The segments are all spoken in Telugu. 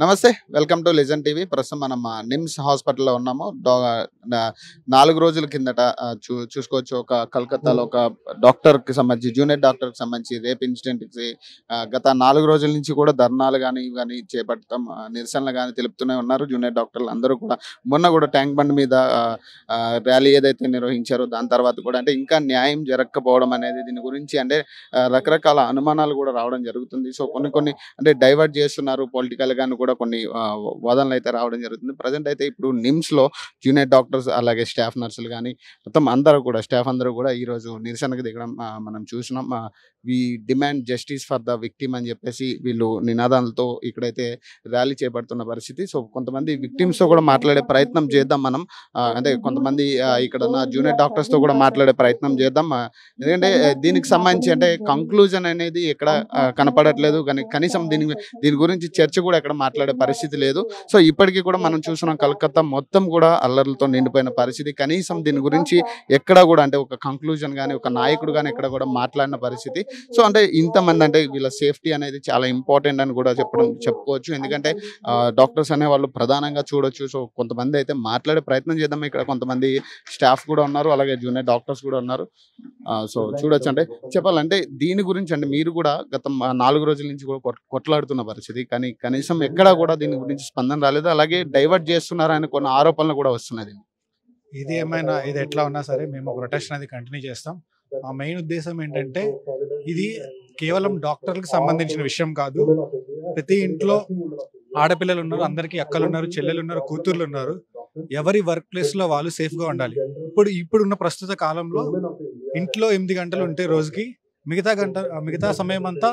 నమస్తే వెల్కమ్ టు లెజన్ టీవీ ప్రస్తుతం మనం ఆ, నిమ్స్ హాస్పిటల్లో ఉన్నాము డా- నా- నాలుగు రోజుల కిందట ఆ, చూ చూసుకోవచ్చు ఒక కలకత్తాలో ఒక డాక్టర్ కి సంబంధించి జూనియర్ డాక్టర్ కి సంబంధించి రేప్ ఇన్సిడెంట్ కి ఆ, గత నాలుగు రోజుల నుంచి కూడా ధర్నాలు కానీ ఇవి కానీ చేపట్టడం ఆ, నిరసనలు కానీ తెలుపుతూనే ఉన్నారు జూనియర్ డాక్టర్లు అందరూ కూడా మొన్న కూడా ట్యాంక్ బండ్ మీద ఆ, ఆ, ర్యాలీ ఏదైతే నిర్వహించారో దాని తర్వాత కూడా అంటే ఇంకా న్యాయం జరగకపోవడం అనేది దీని గురించి అంటే ఆ, రకరకాల అనుమానాలు కూడా రావడం జరుగుతుంది సో కొన్ని కొన్ని అంటే డైవర్ట్ చేస్తున్నారు పొలిటికల్ గాను కూడా కొన్ని ఆ, వాదనలు అయితే రావడం జరుగుతుంది ప్రజెంట్ అయితే ఇప్పుడు నిమ్స్ లో జూనియర్ డాక్టర్స్ అలాగే స్టాఫ్ నర్సులు కానీ మొత్తం అందరూ కూడా స్టాఫ్ అందరూ కూడా ఈ రోజు నిరసనకు దిగడం ఆ, మనం చూసినాం we demand justice for the victim అని చెప్పేసి వీళ్ళు నినాదాలతో ఇక్కడైతే ర్యాలీ చేపడుతున్న పరిస్థితి సో కొంతమంది victims తో కూడా మాట్లాడే ప్రయత్నం చేద్దాం మనం ఆ, అంటే కొంతమంది ఆ, ఇక్కడ ఉన్న జూనియర్ డాక్టర్స్ తో కూడా మాట్లాడే ప్రయత్నం చేద్దాం ఆ, ఎందుకంటే ఆ, దీనికి సంబంధించి అంటే కంక్లూజన్ అనేది ఎక్కడ ఆ, కనపడట్లేదు కానీ కనీసం దీని దీని గురించి చర్చ కూడా ఎక్కడ మాట్లాడే పరిస్థితి లేదు సో ఇప్పటికీ కూడా మనం చూస్తున్నాం కలకత్తా మొత్తం కూడా అల్లర్లతో నిండిపోయిన పరిస్థితి కనీసం దీని గురించి ఎక్కడ కూడా అంటే ఒక కంక్లూజన్ కానీ ఒక నాయకుడు కానీ ఎక్కడ కూడా మాట్లాడిన పరిస్థితి సో అంటే ఇంతమంది అంటే వీళ్ళ సేఫ్టీ అనేది చాలా ఇంపార్టెంట్ అని కూడా చెప్పడం చెప్పుకోవచ్చు ఎందుకంటే డాక్టర్స్ అనే వాళ్ళు ప్రధానంగా చూడొచ్చు సో కొంతమంది అయితే మాట్లాడే ప్రయత్నం చేద్దాం ఇక్కడ కొంతమంది స్టాఫ్ కూడా ఉన్నారు అలాగే జూనియర్ డాక్టర్స్ కూడా ఉన్నారు సో చూడొచ్చు అంటే చెప్పాలంటే దీని గురించి అంటే మీరు కూడా గత మ- నాలుగు రోజుల నుంచి కూడా కొట్- కొట్లాడుతున్న పరిస్థితి కానీ కనీసం ఎక్కడా కూడా దీని గురించి స్పందన రాలేదు అలాగే డైవర్ట్ చేస్తున్నారు అని కొన్ని ఆరోపణలు కూడా వస్తున్నాయి ఇది ఏమైనా ఇది ఎట్లా ఉన్నా సరే మేము ఒక రొటేషన్ అది కంటిన్యూ చేస్తాం మా మెయిన్ ఉద్దేశం ఏంటంటే ఇది కేవలం డాక్టర్లకు సంబంధించిన విషయం కాదు ప్రతి ఇంట్లో ఆడపిల్లలు ఉన్నారు అందరికీ అక్కలు ఉన్నారు చెల్లెలు ఉన్నారు కూతుర్లు ఉన్నారు ఎవరి వర్క్ ప్లేస్ లో వాళ్ళు సేఫ్ గా ఉండాలి ఇప్పుడు ఇప్పుడున్న ప్రస్తుత కాలంలో ఇంట్లో ఎనిమిది గంటలు ఉంటే రోజుకి మిగతా గంట మిగతా సమయం అంతా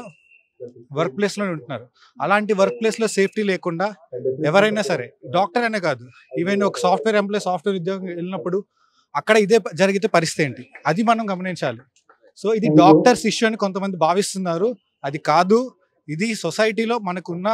వర్క్ ప్లేస్ లో ఉంటున్నారు అలాంటి వర్క్ ప్లేస్ లో సేఫ్టీ లేకుండా ఎవరైనా సరే డాక్టర్ అనే కాదు ఈవెన్ ఒక సాఫ్ట్వేర్ ఎంప్లాయ్ సాఫ్ట్వేర్ ఉద్యోగం వెళ్ళినప్పుడు అక్కడ ఇదే ప- జరిగితే పరిస్థితి ఏంటి అది మనం గమనించాలి సో ఇది డాక్టర్స్ ఇష్యూ అని కొంతమంది భావిస్తున్నారు అది కాదు ఇది సొసైటీలో మనకున్న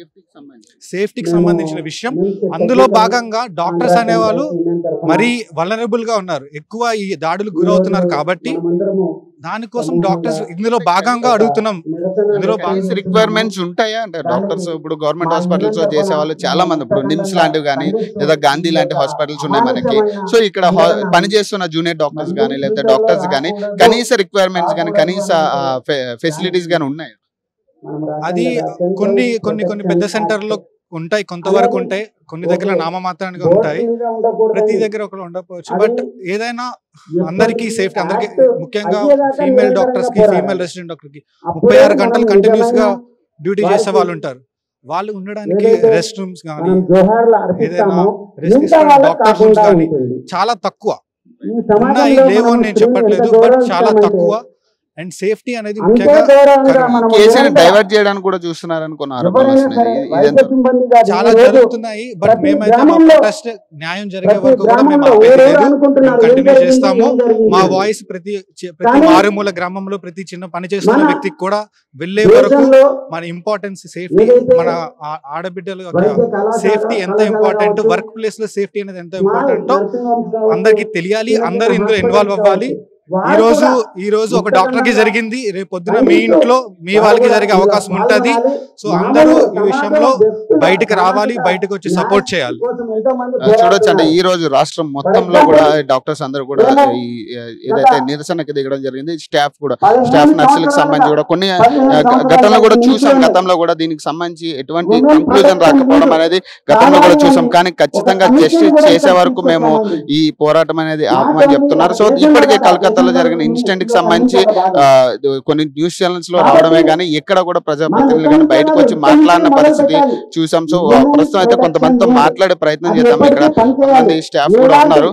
సేఫ్టీకి సంబంధించిన విషయం అందులో భాగంగా డాక్టర్స్ అనేవాళ్ళు మరీ వలనరబుల్ గా ఉన్నారు ఎక్కువ ఈ దాడులు గురవుతున్నారు కాబట్టి దానికోసం డాక్టర్స్ ఇందులో భాగంగా అడుగుతున్నాం ఇందులో భాగంగా రిక్వైర్మెంట్స్ ఉంటాయా అంటే డాక్టర్స్ ఇప్పుడు గవర్నమెంట్ హాస్పిటల్స్ లో చేసే వాళ్ళు చాలా మంది ఇప్పుడు నిమ్స్ లాంటివి కానీ లేదా గాంధీ లాంటి హాస్పిటల్స్ ఉన్నాయి మనకి సో ఇక్కడ హా- పని చేస్తున్న జూనియర్ డాక్టర్స్ కానీ లేకపోతే డాక్టర్స్ కానీ కనీస రిక్వైర్మెంట్స్ కానీ కనీస ఫెసిలిటీస్ కానీ ఉన్నాయి అది కొన్ని కొన్ని కొన్ని పెద్ద సెంటర్లో ఉంటాయి కొంతవరకు ఉంటాయి కొన్ని దగ్గర నామమాత్రానికి ఉంటాయి ప్రతి దగ్గర ఒకరు ఉండకపోవచ్చు బట్ ఏదైనా అందరికీ సేఫ్టీ అందరికీ ముఖ్యంగా ఫీమేల్ డాక్టర్స్ కి ఫీమేల్ రెసిడెంట్ డాక్టర్ కి ముప్పై ఆరు గంటలు కంటిన్యూస్ గా డ్యూటీ చేసే వాళ్ళు ఉంటారు వాళ్ళు ఉండడానికి రెస్ట్ రూమ్స్ కానీ ఏదైనా రెస్ట్ తీసుకునే డాక్టర్స్ రూమ్స్ కానీ చాలా తక్కువ ఉన్నాయి లేవు అని నేను చెప్పట్లేదు బట్ చాలా తక్కువ అండ్ సేఫ్టీ అనేది ముఖ్యంగా కేసుని డైవర్ట్ చేయడానికి కూడా చూస్తున్నారని కొన్ని ఆరోపణలు వస్తున్నాయి ఇది- ఇదెంత చాలా జరుగుతున్నాయి బట్ మేమైతే మా ప్రొటెస్ట్ న్యాయం జరిగే వరకు కూడా మేము ఆపేది లేదు మేము కంటిన్యూ చేస్తాము మా వాయిస్ ప్రతి చి- ప్రతి మారుమూల గ్రామంలో ప్రతి చిన్న పని చేస్తున్న వ్యక్తికి కూడా వెళ్ళే వరకు మన ఇంపార్టెన్స్ సేఫ్టీ మన ఆ- ఆడబిడ్డల యొక్క సేఫ్టీ ఎంత ఇంపార్టెంట్ వర్క్ ప్లేస్ లో సేఫ్టీ అనేది ఎంత ఇంపార్టెంట్ అందరికి తెలియాలి అందరు ఇందులో ఇన్వాల్వ్ అవ్వాలి ఈ రోజు ఈ రోజు ఒక డాక్టర్ కి జరిగింది రేపు పొద్దున మీ ఇంట్లో మీ వాళ్ళకి జరిగే అవకాశం ఉంటది సో అందరూ ఈ విషయంలో బయటకు రావాలి బయటకు వచ్చి సపోర్ట్ చేయాలి చూడొచ్చు అంటే ఈ రోజు రాష్ట్రం మొత్తంలో కూడా డాక్టర్స్ అందరూ కూడా ఈ ఏదైతే నిరసనకి దిగడం జరిగింది స్టాఫ్ కూడా స్టాఫ్ నర్సులకు సంబంధించి కూడా కొన్ని ఆ, గ- గతంలో కూడా చూసాం గతంలో కూడా దీనికి సంబంధించి ఎటువంటి కంక్లూజన్ రాకపోవడం అనేది గతంలో కూడా చూసాం కానీ ఖచ్చితంగా జస్టిస్ చేసే వరకు మేము ఈ పోరాటం అనేది ఆపమని చెప్తున్నారు సో ఇప్పటికే కలకత్తాలో జరిగిన ఇన్సిడెంట్ కి సంబంధించి ఆ, కొన్ని న్యూస్ ఛానల్స్ లో రావడమే కానీ ఎక్కడ కూడా ప్రజాప్రతినిధులు కానీ బయటకు వచ్చి మాట్లాడిన పరిస్థితి చూసాం సో ఆ, ప్రస్తుతం అయితే కొంతమందితో మాట్లాడే ప్రయత్నం చేద్దాం ఇక్కడ కొంతమంది స్టాఫ్ కూడా ఉన్నారు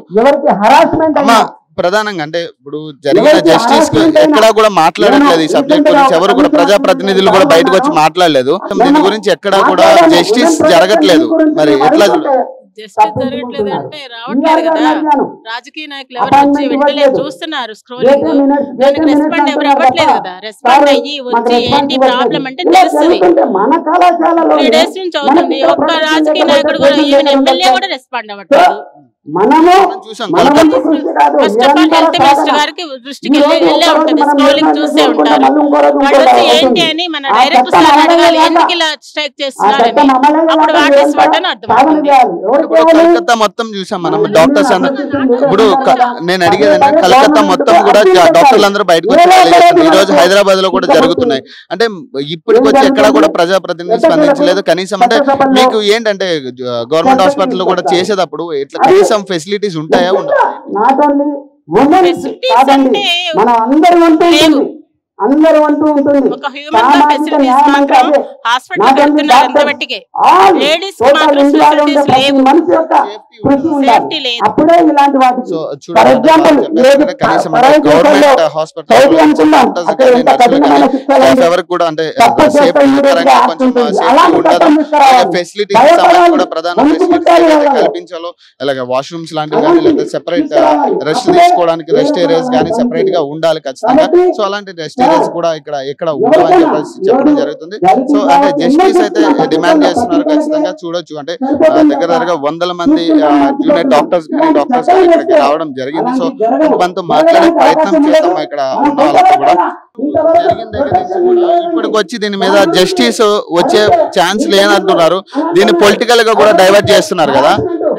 అమ్మా ప్రధానంగా అంటే ఇప్పుడు జరిగిన జస్టిస్ కి ఎక్కడా కూడా మాట్లాడట్లేదు ఈ సబ్జెక్ట్ గురించి ఎవరు కూడా ప్రజాప్రతినిధులు కూడా బయటకు వచ్చి మాట్లాడలేదు దీని గురించి ఎక్కడా కూడా జస్టిస్ జరగట్లేదు మరి ఎట్లా చూడ- జస్టిస్ జరగట్లేదు అంటే రావట్లేదు కదా రాజకీయ నాయకులు ఎవరు వచ్చి వింటలేదు చూస్తున్నారు స్క్రోలింగ్ దానికి రెస్పాండ్ ఎవరు అవ్వట్లేదు కదా రెస్పాండ్ అయ్యి వచ్చి ఏంటి ప్రాబ్లం అంటే తెలుస్తుంది త్రీ డేస్ నుంచి అవుతుంది ఒక్క రాజకీయ నాయకుడు కూడా ఈవెన్ ఎమ్మెల్యే కూడా రెస్పాండ్ అవ్వట్లేదు మనము మనం చూసాం మన కలకత్తా వంతు కృషి కాదు ఫస్ట్ ఆఫ్ ఆల్ నిరంతర హెల్త్ మినిస్టర్ సాధన. గారికి ఈ దృష్టికి రోజు వెళ్ళి వెళ్ళే ఒక్క రోజు ఉంటది మనం స్క్రోలింగ్ నిర్ణయం చూసే తీసుకుంటే ఉంటారు మళ్ళీ ఇంకో రోజు వాళ్ళు ఇంకోటి వచ్చి ఏంటి అవుతుంది. అని మన ఆ డైరెక్టర్ చట్టం సార్ అమలు అడగాలి చేయాలా? ఎందుకు ఇలా స్ట్రైక్ ఆ చేస్తున్నారని చట్టం అమలు అప్పుడు చేయాలంటే వాట్ ఇస్ నిరంతర వాట్ అని సాధన అర్థమవుతుంది చేయాలి. ఎవరికి ఇప్పుడు కావాలి? కలకత్తా మొత్తం చూసాం మనం మనం డాక్టర్స్ నిన్న అందరూ అసలు ఇప్పుడు క- నేను అడిగేది ఏంటంటే గవర్నమెంట్ కలకత్తా మొత్తం కూడా అప్పీల్ జా- పెట్టాలి. డాక్టర్లు అందరూ బయటకు వచ్చి ఏదో ర్యాలీ చేస్తున్నారు. ఈ ఒకటి రోజు మనకు హైదరాబాద్ లో కూడా ఇంకొకటి జరుగుతున్నాయి అంటే ఇప్పటికి వచ్చి ఎక్కడ కూడా ప్రజాప్రతినిధులు స్పందించలేదు కనీసం అంటే మీకు ఏంటంటే గవర్నమెంట్ హాస్పిటల్ కూడా చేసేటప్పుడు ఇట్లా కనీసం ఫెసిలిటీస్ ఉంటాయా ఉండవా నాట్ ఓన్లీ ఉమెన్ Facilities కాదండి అంటే మన అందరి వంతు లేవు. ఉంటుంది అందరి వంతు ఉంటుంది ఒక హ్యూమన్ గా సామాజిక ఫెసిలిటీస్ న్యాయం మాత్రం కాదు. హాస్పిటల్ నాట్ ఓన్లీ పెడుతున్నారు అంత డాక్టర్ మట్టికే ఆల్ లేడీస్ టోటల్ మాత్రం ఇండియాలో ఉండే ఫెసిలిటీస్ ప్రతి లేవు మనిషి యొక్క Safety కృషి ఉండదు. ఉండాలి సేఫ్టీ లేదు అప్పుడే ఇలాంటి వాటికి సో ఫర్ చూడండి ఎగ్జాంపుల్ చెప్పేసి అంటే కనీసం అంటే పరాయి గవర్నమెంట్ దేశాల్లో హాస్పిటల్ సౌదీ అనుకుందాం అక్కడ ఎంత కఠినమైన శిక్షలు ఎవరికి కూడా అంటే తప్పు చేస్తే సేఫ్టీ ఇమీడియట్ గా పరంగా యాక్ట్ కొంచెం ఉంటుంది సేఫ్టీ అలాంటి ఉండదు చట్టం తీసుకురావాలి ఫెసిలిటీస్ సంబంధించి కూడా భయపడాలి ప్రధాన వణుకు ఫెసిలిటీస్ పుట్టాలి ఏదైతే వాళ్ళలో. కల్పించాలో అలాగే వాష్రూమ్స్ లాంటివి అలాంటి కానీ లేదా సెపరేట్ తీసుకురావాలి. రెస్ట్ అప్పుడే తీసుకోవడానికి రెస్ట్ ఎవరికైనా ఏరియాస్ కానీ మంచిది. సెపరేట్ గా ఉండాలి ఖచ్చితంగా కాబట్టి సో అలాంటి రెస్ట్ ఏరియాస్ కూడా ఇక్కడ ఎక్కడ ఉండవని ఎవరికైనా చెప్పేసి చెప్పడం ఎవరు జరుగుతుంది జరిగిన సో అంటే ఎన్నో జస్టిస్ అయితే చేస్తున్నారు. డిమాండ్ ప్రతి చేస్తున్నారు ఒక్కరికి ఖచ్చితంగా చూడొచ్చు అంటే ఆ, సరిపోతుంది దగ్గర కదా. దగ్గర వందల మంది తీసుకురావాలి. జూనియర్ డాక్టర్స్ కానీ ఇలాంటి డాక్టర్స్ చట్టాలు ఇక్కడికి చేస్తే రావడం జరిగింది సో అలాంటివి జరగవు. మనతో మాట్లాడే జరగడానికి ప్రయత్నం అవకాశం లేదు. చేద్దాం ఇక్కడ మనం ఉన్న వాళ్ళతో కూడా ఇంతవరకు జరిగిన దగ్గర నుంచి కూడా ఇప్పటికి వచ్చి దీని మీద జస్టిస్ వచ్చే ఛాన్స్ లేనంటున్నారు దీన్ని పొలిటికల్ గా కూడా డైవర్ట్ చేస్తున్నారు కదా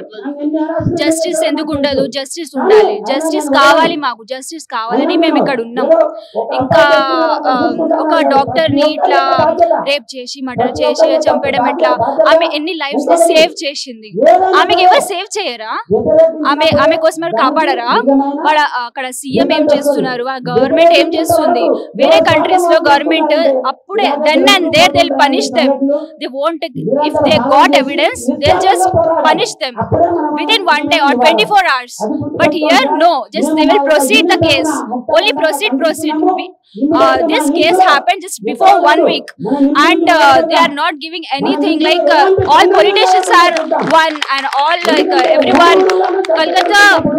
జస్టిస్ ఎందుకు ఉండదు జస్టిస్ ఉండాలి జస్టిస్ కావాలి మాకు జస్టిస్ కావాలని మేము ఇక్కడ ఉన్నాం ఇంకా ఆ, ఒక డాక్టర్ ని ఇట్లా రేప్ చేసి మర్డర్ చేసి చంపడం ఎట్లా ఆమె ఎన్ని లైఫ్స్ ని సేవ్ చేసింది ఆమెకి ఎవరు సేవ్ చేయరా ఆమె ఆమె కోసం ఎవరు కాపాడరా వాళ్ళ అక్కడ సీఎం ఏం చేస్తున్నారు ఆ గవర్నమెంట్ ఏం చేస్తుంది వేరే కంట్రీస్ లో గవర్నమెంట్ అప్పుడే then and there they punish them they won't if they got evidence they just punish them within one day or 24 hours. But here, no, just they will proceed the case. Only proceed, proceed. We- Uh, this case happened just before one week, and uh, they are not giving anything. Like uh, all politicians are one, and all like uh, everyone. Kolkata,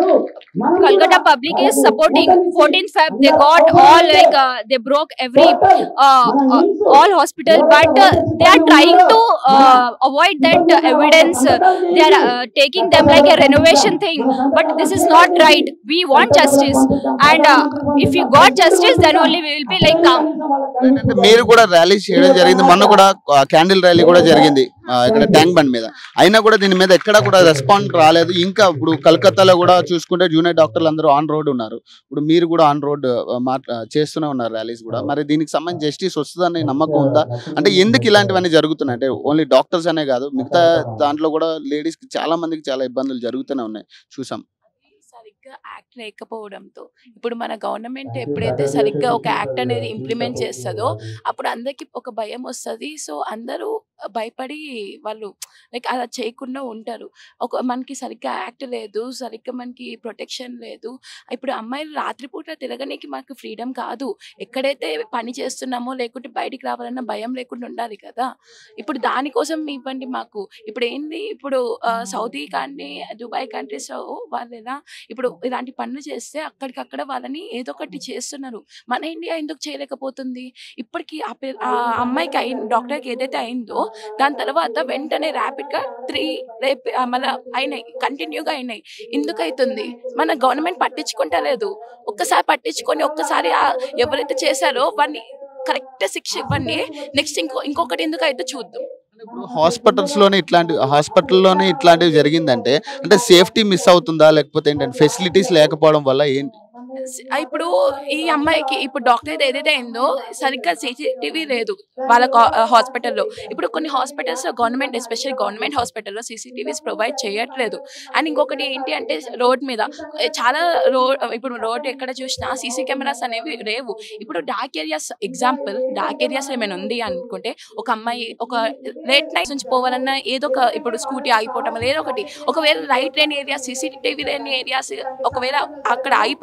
Kolkata public is supporting 14th Feb. They got all like uh, they broke every uh, uh, all hospital, but uh, they are trying to uh, avoid that uh, evidence. Uh, they are uh, taking them like a renovation thing, but this is not right. We want justice, and uh, if you got justice, then only we will be like calm. ఏంటంటే మీరు కూడా ర్యాలీ చేయడం జరిగింది మొన్న కూడా క్యాండిల్ ర్యాలీ కూడా జరిగింది ఆ, ఇక్కడ ట్యాంక్ బండ్ మీద అయినా కూడా దీని మీద ఎక్కడ కూడా రెస్పాండ్ రాలేదు ఇంకా ఇప్పుడు కలకత్తాలో కూడా చూసుకుంటే జూనియర్ డాక్టర్లు అందరూ ఆన్ రోడ్ ఉన్నారు ఇప్పుడు మీరు కూడా ఆన్ రోడ్ చేస్తూనే ఉన్నారు ర్యాలీస్ కూడా మరి దీనికి సంబంధించి జస్టిస్ వస్తుందని నమ్మకం ఉందా అంటే ఎందుకు ఇలాంటివన్నీ జరుగుతున్నాయి అంటే ఓన్లీ డాక్టర్స్ అనే కాదు మిగతా దాంట్లో కూడా లేడీస్ కి చాలా మందికి చాలా ఇబ్బందులు జరుగుతూనే ఉన్నాయి చూసాం సరిగ్గా యాక్ట్ లేకపోవడంతో ఇప్పుడు మన గవర్నమెంట్ ఎప్పుడైతే సరిగ్గా ఒక యాక్ట్ అనేది ఇంప్లిమెంట్ చేస్తుందో అప్పుడు అందరికి ఒక భయం వస్తుంది సో అందరూ భయపడి వాళ్ళు లైక్ అలా చేయకుండా ఉంటారు ఒక మనకి సరిగ్గా యాక్ట్ లేదు సరిగ్గా మనకి ప్రొటెక్షన్ లేదు ఇప్పుడు అమ్మాయిలు రాత్రిపూట తిరగడానికి మనకు ఫ్రీడమ్ కాదు ఎక్కడైతే పని చేస్తున్నామో లేకుంటే బయటికి రావాలన్న భయం లేకుండా ఉండాలి కదా ఇప్పుడు దానికోసం ఇవ్వండి మాకు ఇప్పుడు ఏంది ఇప్పుడు ఆ, సౌదీ కానీ దుబాయ్ కంట్రీస్ వాళ్ళు ఎలా ఇప్పుడు ఇలాంటి పనులు చేస్తే అక్కడికక్కడ వాళ్ళని ఏదో ఒకటి చేస్తున్నారు మన ఇండియా ఎందుకు చేయలేకపోతుంది ఇప్పటికీ ఆ పి- ఆ అమ్మాయికి అయిన డాక్టర్కి ఏదైతే అయిందో దాని తర్వాత వెంటనే ర్యాపిడ్ గా త్రీ రేపు మళ్ళీ అయినాయి కంటిన్యూగా అయినాయి ఎందుకు అవుతుంది మన గవర్నమెంట్ పట్టించుకుంటా లేదు ఒక్కసారి పట్టించుకొని ఒక్కసారి ఆ ఎవరైతే చేశారో వాడిని కరెక్ట్ శిక్ష ఇవ్వండి నెక్స్ట్ ఇంకో ఇంకొకటి ఎందుకు అయితే చూద్దాం హాస్పిటల్స్ లోనే ఇట్లాంటి హాస్పిటల్లోనే ఇట్లాంటివి జరిగిందంటే అంటే సేఫ్టీ మిస్ అవుతుందా లేకపోతే ఏంటంటే ఫెసిలిటీస్ లేకపోవడం వల్ల ఏంటి ఆ ఇప్పుడు ఈ అమ్మాయికి ఇప్పుడు డాక్టర్ ఏదైతే అయిందో సరిగ్గా సీసీటీవీ లేదు వాళ్ళ హాస్పిటల్లో ఇప్పుడు కొన్ని హాస్పిటల్స్ గవర్నమెంట్ ఎస్పెషల్ గవర్నమెంట్ హాస్పిటల్లో సీసీటీవీస్ ప్రొవైడ్ చేయట్లేదు అండ్ ఇంకొకటి ఏంటి అంటే రోడ్ మీద ఏ, చాలా రోడ్ ఇప్పుడు రోడ్ ఎక్కడ చూసినా సీసీ కెమెరాస్ అనేవి లేవు ఇప్పుడు dark areas example dark areas ఏమైనా ఉంది అనుకుంటే ఒక అమ్మాయి ఒక లేట్ నైట్ నుంచి పోవాలన్నా ఏదో ఒక ఇప్పుడు స్కూటీ ఆగిపోవటం ఏదో ఒకటి ఒకవేళ లైట్ లేని ఏరియా సీసీటీవీ లేని ఏరియాస్ ఒకవేళ అక్కడ ఆగిపోయి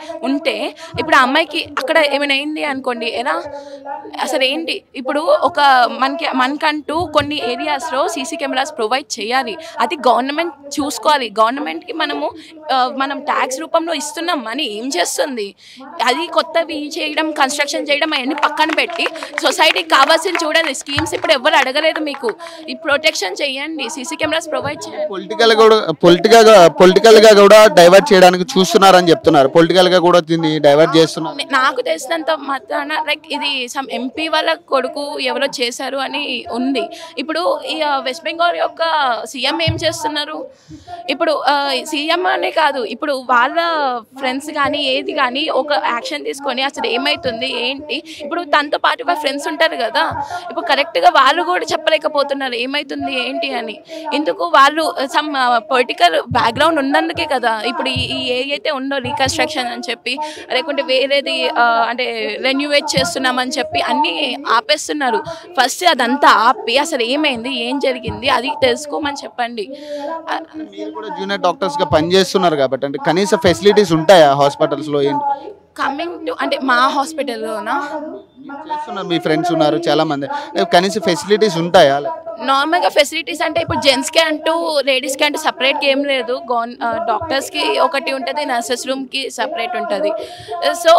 ఉంటే ఇప్పుడు ఆ అమ్మాయికి అక్కడ ఏమైనా అయింది అనుకోండి ఎలా అసలు ఏంటి ఇప్పుడు ఒక మనకి మనకంటూ కొన్ని ఏరియాస్లో సీసీ కెమెరాస్ ప్రొవైడ్ చేయాలి అది గవర్నమెంట్ చూసుకోవాలి గవర్నమెంట్కి మనము ఆ, మనం ట్యాక్స్ రూపంలో ఇస్తున్నాం మనీ ఏం చేస్తుంది అది కొత్తవి చేయడం కన్స్ట్రక్షన్ చేయడం అవన్నీ పక్కన పెట్టి సొసైటీకి కావాల్సింది చూడండి స్కీమ్స్ ఇప్పుడు ఎవరు అడగలేదు మీకు ఈ ప్రొటెక్షన్ చేయండి సీసీ కెమెరాస్ ప్రొవైడ్ చేయండి పొలిటికల్ కూడా పొలిటికల్ గా పొలిటికల్ గా కూడా డైవర్ట్ చేయడానికి చూస్తున్నారని చెప్తున్నారు పొలిటికల్ గా కూడా దీన్ని డైవర్ట్ చేస్తున్నారు నే- నాకు తెలిసినంత మాత్రాన లైక్ ఇది సమ్ ఎంపీ వాళ్ళ కొడుకు ఎవరో చేశారు అని ఉంది ఇప్పుడు ఈ ఆ, వెస్ట్ బెంగాల్ యొక్క సీఎం ఏం చేస్తున్నారు ఇప్పుడు సీఎం అనే కాదు ఇప్పుడు వాళ్ళ ఫ్రెండ్స్ కానీ ఏది కానీ ఒక యాక్షన్ తీసుకొని అసలు ఏమవుతుంది ఏంటి ఇప్పుడు తనతో పాటు వాళ్ళ ఫ్రెండ్స్ ఉంటారు కదా ఇప్పుడు కరెక్ట్గా వాళ్ళు కూడా చెప్పలేకపోతున్నారు ఏమవుతుంది ఏంటి అని ఎందుకు వాళ్ళు సమ్ పొలిటికల్ బ్యాక్గ్రౌండ్ ఉన్నందుకే కదా ఇప్పుడు ఈ ఈ ఏ అయితే ఉందో రీకన్స్ట్రక్షన్ అని చెప్పి లేకుంటే వేరేది ఆ, అంటే రెన్యూవేట్ చేస్తున్నామని చెప్పి అన్నీ ఆపేస్తున్నారు ఫస్ట్ అదంతా ఆపి అసలు ఏమైంది ఏం జరిగింది అది తెలుసుకోమని చెప్పండి ఆ, మీరు కూడా జూనియర్ డాక్టర్స్ గా పనిచేస్తున్నారు కాబట్టి అంటే కనీస ఫెసిలిటీస్ ఉంటాయా హాస్పిటల్స్ లో ఏంటి కమింగ్ టు అంటే మా హాస్పిటల్లోనా మీరు చేస్తున్నారు మీ ఫ్రెండ్స్ ఉన్నారు చాలా మంది ఏ, కనీస ఫెసిలిటీస్ ఉంటాయా నార్మల్గా ఫెసిలిటీస్ అంటే ఇప్పుడు జెంట్స్కి అంటూ లేడీస్కి అంటూ సపరేట్గా ఏం లేదు గవర్న డాక్టర్స్కి ఒకటి ఉంటుంది నర్సెస్ రూమ్కి సపరేట్ ఉంటుంది సో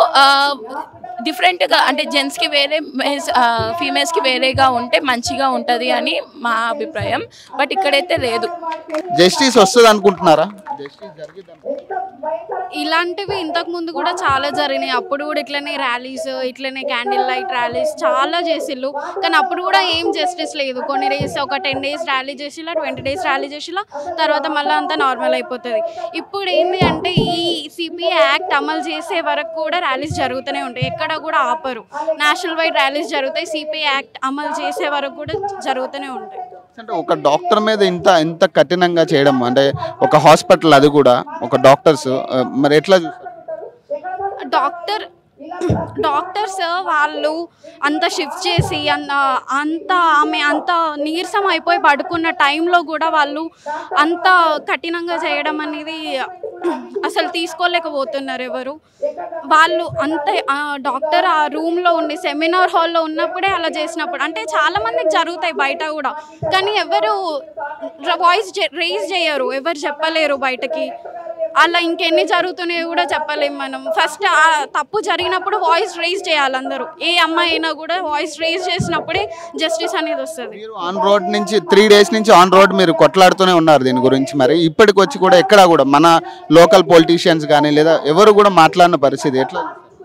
డిఫరెంట్గా అంటే జెంట్స్కి వేరే ఫీమేల్స్కి వేరేగా ఉంటే మంచిగా ఉంటుంది అని మా అభిప్రాయం బట్ ఇక్కడైతే లేదు జస్టిస్ వస్తుంది అనుకుంటున్నారా జస్టిస్ జరిగిద్ది ఇలాంటివి ఇంతకు ముందు కూడా చాలా జరిగినాయి అప్పుడు కూడా ఇట్లనే ర్యాలీస్ ఇట్లనే క్యాండిల్ లైట్ ర్యాలీస్ చాలా చేసిళ్ళు కానీ అప్పుడు కూడా ఏం జస్టిస్ లేదు కొన్ని డేస్ ఒక టెన్ డేస్ ర్యాలీ చేసిలా ట్వంటీ డేస్ ర్యాలీ చేసిలా తర్వాత మళ్ళీ అంతా నార్మల్ అయిపోతుంది ఇప్పుడు ఏంది అంటే ఈ సిపిఐ యాక్ట్ అమలు చేసే వరకు కూడా ర్యాలీస్ జరుగుతూనే ఉంటాయి ఎక్కడ కూడా ఆపరు నేషనల్ వైడ్ ర్యాలీస్ జరుగుతాయి సిపిఐ యాక్ట్ అమలు చేసే వరకు కూడా జరుగుతూనే ఉంటాయి అంటే ఒక డాక్టర్ మీద ఇంత ఇంత కఠినంగా చేయడం అంటే ఒక హాస్పిటల్ అది కూడా ఒక డాక్టర్స్ మరి ఎట్లా చూస్తారు డాక్టర్ డాక్టర్స్ వాళ్ళు అంత షిఫ్ట్ చేసి అన్న అంత ఆమె అంత నీరసం అయిపోయి పడుకున్న టైంలో కూడా వాళ్ళు అంత కఠినంగా చేయడం అనేది అసలు తీసుకోలేకపోతున్నారు ఎవరు వాళ్ళు అంతే ఆ డాక్టర్ ఆ రూమ్లో ఉండి సెమినార్ హాల్లో ఉన్నప్పుడే అలా చేసినప్పుడు అంటే చాలా మందికి జరుగుతాయి బయట కూడా కానీ ఎవరు వాయిస్ రేజ్ చేయరు ఎవరు చెప్పలేరు బయటకి అలా ఇంకెన్ని జరుగుతున్నాయో కూడా చెప్పలేం మనం ఫస్ట్ ఆ తప్పు జరిగినప్పుడు వాయిస్ రేజ్ చేయాలి అందరూ ఏ అమ్మాయి అయినా కూడా వాయిస్ రేజ్ చేసినప్పుడే జస్టిస్ అనేది వస్తుంది మీరు ఆన్ రోడ్ నుంచి త్రీ డేస్ నుంచి ఆన్ రోడ్ మీరు కొట్లాడుతూనే ఉన్నారు దీని గురించి మరి ఇప్పటికి వచ్చి కూడా ఎక్కడా కూడా మన లోకల్ పొలిటీషియన్స్ కానీ లేదా ఎవరు కూడా మాట్లాడిన పరిస్థితి ఎట్లా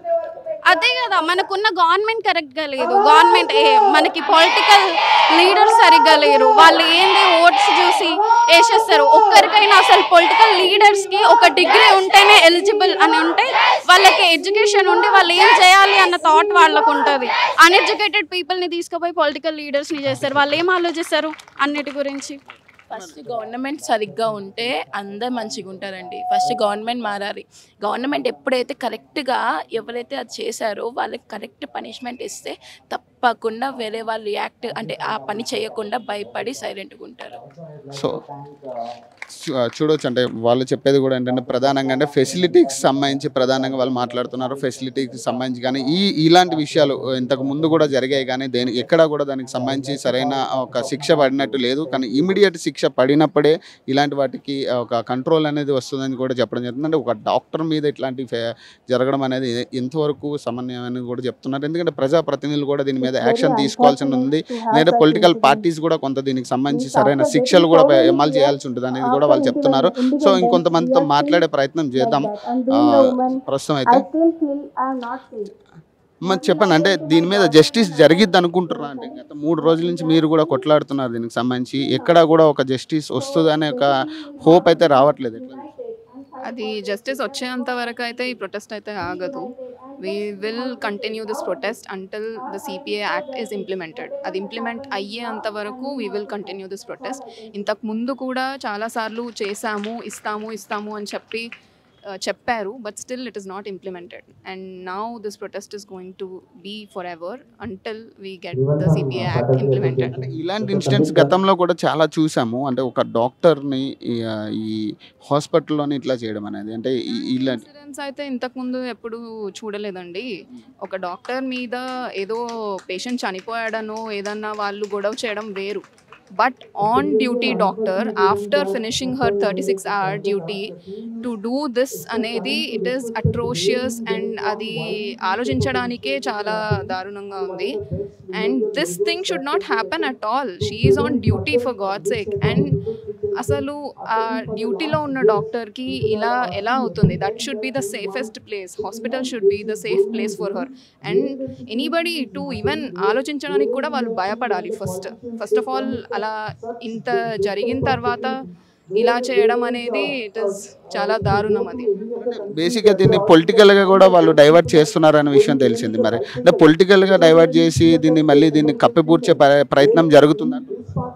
అదే కదా మనకున్న గవర్నమెంట్ కరెక్ట్గా లేదు గవర్నమెంట్ మనకి పొలిటికల్ లీడర్స్ సరిగ్గా లేరు వాళ్ళు ఏంది ఓట్స్ చూసి వేసేస్తారు ఒక్కరికైనా అసలు పొలిటికల్ లీడర్స్కి ఒక డిగ్రీ ఉంటేనే ఎలిజిబుల్ అని ఉంటే వాళ్ళకి ఎడ్యుకేషన్ ఉండి వాళ్ళు ఏం చేయాలి అన్న థాట్ వాళ్ళకు ఉంటుంది అన్ఎడ్యుకేటెడ్ పీపుల్ని తీసుకుపోయి పొలిటికల్ లీడర్స్ని చేస్తారు వాళ్ళు ఏం ఆలోచిస్తారు అన్నిటి గురించి ఫస్ట్ గవర్నమెంట్ సరిగ్గా ఉంటే అందరు మంచిగా ఉంటారండి ఫస్ట్ గవర్నమెంట్ మారాలి గవర్నమెంట్ ఎప్పుడైతే కరెక్ట్గా ఎవరైతే అది చేశారో వాళ్ళకి కరెక్ట్ పనిష్మెంట్ ఇస్తే తప్పకుండా వేరే వాళ్ళు రియాక్ట్ అంటే ఆ పని చేయకుండా భయపడి సైలెంట్గా ఉంటారు సో చూ- చూడొచ్చు అంటే వాళ్ళు చెప్పేది కూడా ఏంటంటే ప్రధానంగా అంటే ఫెసిలిటీకి సంబంధించి ప్రధానంగా వాళ్ళు మాట్లాడుతున్నారు ఫెసిలిటీకి సంబంధించి కానీ ఈ ఇలాంటి విషయాలు ఇంతకు ముందు కూడా జరిగాయి కానీ దేని ఎక్కడ కూడా దానికి సంబంధించి సరైన ఒక శిక్ష పడినట్టు లేదు కానీ ఇమీడియట్ శిక్ష పడినప్పుడే ఇలాంటి వాటికి ఒక కంట్రోల్ అనేది వస్తుందని కూడా చెప్పడం జరుగుతుంది అంటే ఒక డాక్టర్ మీద ఇట్లాంటి ఫే- జరగడం అనేది ఎంతవరకు సమన్వయం అనేది కూడా చెప్తున్నారు ఎందుకంటే ప్రజాప్రతినిధులు కూడా దీని మీద యాక్షన్ తీసుకోవాల్సి ఉంది లేదా పొలిటికల్ పార్టీస్ కూడా కొంత దీనికి సంబంధించి సరైన శిక్షలు కూడా పే- అమలు చేయాల్సి ఉంటుంది అనేది కూడా వాళ్ళు చెప్తున్నారు సో ఇంకొంతమందితో మాట్లాడే ప్రయత్నం చేద్దాం ఆ, ప్రస్తుతం అయితే మరి చెప్పండి అంటే దీని మీద జస్టిస్ జరిగిద్ది అనుకుంటున్నా అంటే గత మూడు రోజుల నుంచి మీరు కూడా కొట్లాడుతున్నారు దీనికి సంబంధించి ఎక్కడా కూడా ఒక జస్టిస్ వస్తుంది అనే ఒక హోప్ అయితే రావట్లేదు ఎట్లా అది జస్టిస్ వచ్చేంత వరకు అయితే ఈ ప్రొటెస్ట్ అయితే ఆగదు we will continue this protest until the CPI act is implemented అది ఇంప్లిమెంట్ అయ్యేంత వరకు we will continue this protest ఇంతకు ముందు కూడా చాలాసార్లు చేశాము ఇస్తాము ఇస్తాము అని చెప్పి చెప్పారు but still it is not implemented and now this protest is going to be forever until we get the CPI act implemented అంటే ఇలాంటి ఇన్సిడెంట్స్ గతంలో కూడా చాలా చూసాము అంటే ఒక డాక్టర్ని ఈ, ఆ, ఈ హాస్పిటల్లోని ఇట్లా చేయడం అనేది అంటే ఈ- ఇలాంటి ఇన్సిడెంట్స్ అయితే ఇంతకుముందు ఎప్పుడు చూడలేదండి ఒక డాక్టర్ మీద ఏదో పేషెంట్ చనిపోయాడనో ఏదన్నా వాళ్ళు గొడవ చేయడం వేరు but on duty doctor after finishing her thirty six hour duty to do this అనేది ఇట్ ఈస్ అట్రోషియస్ అండ్ అది ఆలోచించడానికే చాలా దారుణంగా ఉంది and this thing should not happen at all she is on duty for God sake and అసలు ఆ డ్యూటీలో ఉన్న డాక్టర్కి ఇలా ఎలా అవుతుంది that should be the safest place hospital should be the safe place for her and anybody to even ఆలోచించడానికి కూడా వాళ్ళు భయపడాలి ఫస్ట్ ఫస్ట్ ఆఫ్ ఆల్ అలా ఇంత జరిగిన తర్వాత ఇలా చేయడం అనేది ఇట్ ఇస్ చాలా దారుణం అది బేసిక్గా దీన్ని పొలిటికల్గా కూడా వాళ్ళు డైవర్ట్ చేస్తున్నారు అనే విషయం తెలిసింది మరి అంటే పొలిటికల్గా డైవర్ట్ చేసి దీన్ని మళ్ళీ దీన్ని కప్పిపూడ్చే ప్ర- ప్రయత్నం జరుగుతుందంట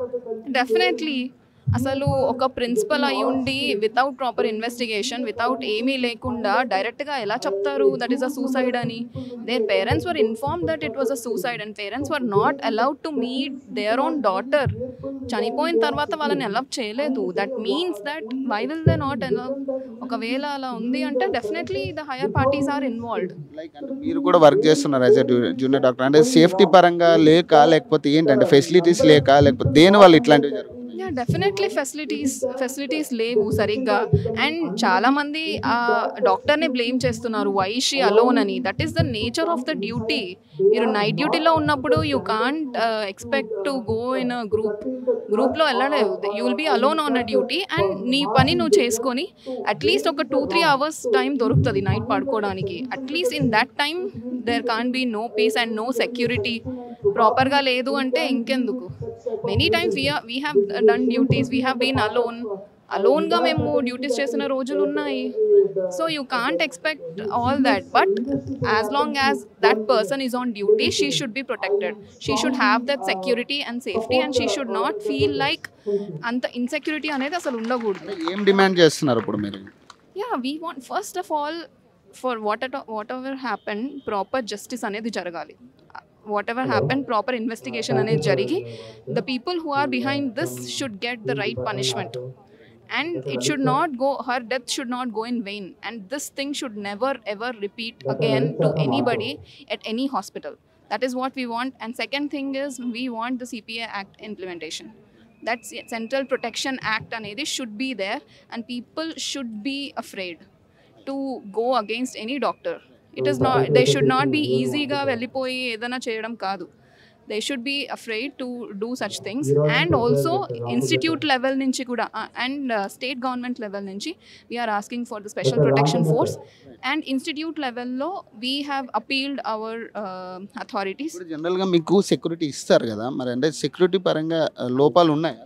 డెఫినెట్లీ అసలు ఒక ప్రిన్సిపల్ అయి ఉండి వితౌట్ ప్రాపర్ ఇన్వెస్టిగేషన్ వితౌట్ ఏమీ లేకుండా డైరెక్ట్గా ఎలా చెప్తారు దట్ ఈస్ అ సూసైడ్ అని their parents were informed that it was a suicide and parents were not allowed to meet their own daughter చనిపోయిన తర్వాత వాళ్ళని అలౌ చేయలేదు that means that why will they not allow ఒకవేళ అలా ఉంది అంటే definitely the higher parties are involved like అంటే మీరు కూడా వర్క్ చేస్తున్నారు యాజ్ జూనియర్ డాక్టర్ అంటే సేఫ్టీ పరంగా లేక లేకపోతే ఏంటంటే ఫెసిలిటీస్ లేక లేకపోతే దేని వల్ల ఇట్లాంటివి జరుగుతుంది యా డెఫినెట్లీ ఫెసిలిటీస్ ఫెసిలిటీస్ లేవు సరిగ్గా అండ్ చాలా మంది ఆ డాక్టర్నే బ్లేమ్ చేస్తున్నారు వై షీ అలోన్ అని that is the nature of the duty మీరు నైట్ డ్యూటీలో ఉన్నప్పుడు you can't expect to go in a group గ్రూప్లో వెళ్ళలేవు you will be alone on a duty and నీ పని నువ్వు చేసుకొని అట్లీస్ట్ ఒక టూ త్రీ అవర్స్ టైం దొరుకుతుంది నైట్ పడుకోవడానికి at least in that time there can be no peace and no security ప్రాపర్గా లేదు అంటే ఇంకెందుకు many times we we have done duties we have been alone అలోన్గా మేము డ్యూటీస్ చేసిన రోజులు ఉన్నాయి so you can't expect all that but as long as that person is on duty she should be protected she should have that security and safety and she should not feel like అంత ఇన్సెక్యూరిటీ అనేది అసలు ఉండకూడదు ఏం డిమాండ్ చేస్తున్నారు ఇప్పుడు మీరు yeah we want first of all for what whatever happen proper justice అనేది జరగాలి whatever happen proper investigation అనేది జరిగి the people who are behind this should get the right punishment and it should not go her death should not go in vain and this thing should never ever repeat again to anybody at any hospital that is what we want and second thing is we want the CPI act implementation that central protection act అనేది should be there and people should be afraid to go against any doctor it is not they should not be easyగా వెళ్ళిపోయి ఏదైనా చేయడం కాదు they should be afraid to do such things and also institute level నుంచి కూడా అండ్ స్టేట్ గవర్నమెంట్ లెవెల్ నుంచి we are asking for the special protection force and institute లెవెల్లో we have appealed our authorities ఇప్పుడు జనరల్గా మీకు సెక్యూరిటీ ఇస్తారు కదా మరి అంటే సెక్యూరిటీ పరంగా ఆ, లోపాలు ఉన్నాయా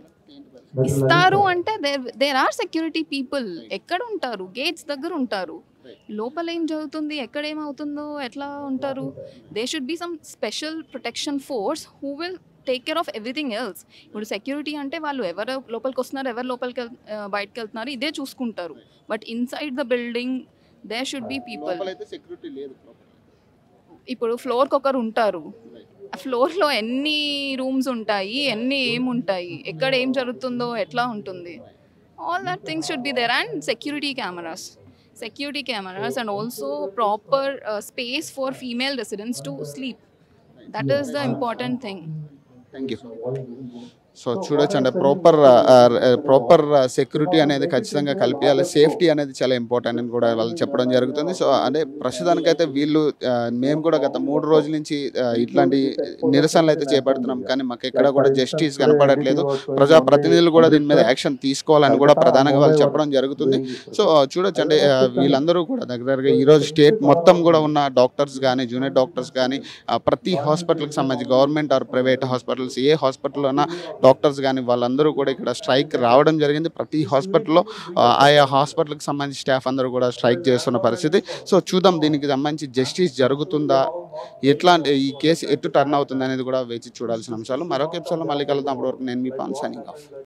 ఇస్తారు అంటే there there are security people ఎక్కడ ఉంటారు గేట్స్ దగ్గర ఉంటారు లోపల ఏం జరుగుతుంది ఎక్కడ ఏమవుతుందో ఎట్లా ఉంటారు they should be some special protection force who will take care of everything else ఇప్పుడు సెక్యూరిటీ అంటే వాళ్ళు ఎవరు లోపలికి వస్తున్నారు ఎవరు లోపలికి వెళ్- ఆ, బయటకు వెళ్తున్నారు ఇదే చూసుకుంటారు but inside the building they should be people లోపలైతే సెక్యూరిటీ లేదు ఇప్పుడు ఫ్లోర్కి ఒకరు ఉంటారు ఆ ఫ్లోర్లో ఎన్ని రూమ్స్ ఉంటాయి ఎన్ని ఏముంటాయి ఎక్కడ ఏం జరుగుతుందో ఎట్లా ఉంటుంది all that things should be there and security cameras security cameras and also proper space for female residents to sleep that is the important thing thank you so చూడొచ్చు అంటే ప్రాపర్ ప్రాపర్ సెక్యూరిటీ అనేది ఖచ్చితంగా కల్పించాలి సేఫ్టీ అనేది చాలా ఇంపార్టెంట్ అని కూడా వాళ్ళు చెప్పడం జరుగుతుంది సో అంటే ప్రస్తుతానికైతే వీళ్ళు ఆ, మేము కూడా గత మూడు రోజుల నుంచి ఆ, ఇట్లాంటి నిరసనలు అయితే చేపడుతున్నాం కానీ మాకు ఎక్కడ కూడా జస్టిస్ కనపడట్లేదు ప్రజా ప్రతినిధులు కూడా దీని మీద యాక్షన్ తీసుకోవాలని కూడా ప్రధానంగా వాళ్ళు చెప్పడం జరుగుతుంది సో చూడొచ్చు అంటే ఆ, వీళ్ళందరూ కూడా దగ్గర దగ్గరగా ఈరోజు స్టేట్ మొత్తం కూడా ఉన్న డాక్టర్స్ కానీ జూనియర్ డాక్టర్స్ కానీ ఆ, ప్రతి హాస్పిటల్కి సంబంధించి గవర్నమెంట్ ఆర్ ప్రైవేట్ హాస్పిటల్స్ ఏ హాస్పిటల్లో అయినా డాక్టర్స్ కానీ వాళ్ళందరూ కూడా ఇక్కడ స్ట్రైక్ రావడం జరిగింది ప్రతి హాస్పిటల్లో ఆ, ఆయా హాస్పిటల్కి సంబంధించి స్టాఫ్ అందరూ కూడా స్ట్రైక్ చేస్తున్న పరిస్థితి సో చూద్దాం దీనికి సంబంధించి జస్టిస్ జరుగుతుందా ఎట్లా ఈ కేసు ఎటు టర్న్ అవుతుంది అనేది కూడా వేచి చూడాల్సిన అంశాలు మరొక ఎపిసోడ్లో మళ్ళీ కలుద్దాం అప్పటి వరకు నేను మీ పాన్ సైనింగ్ ఆఫ్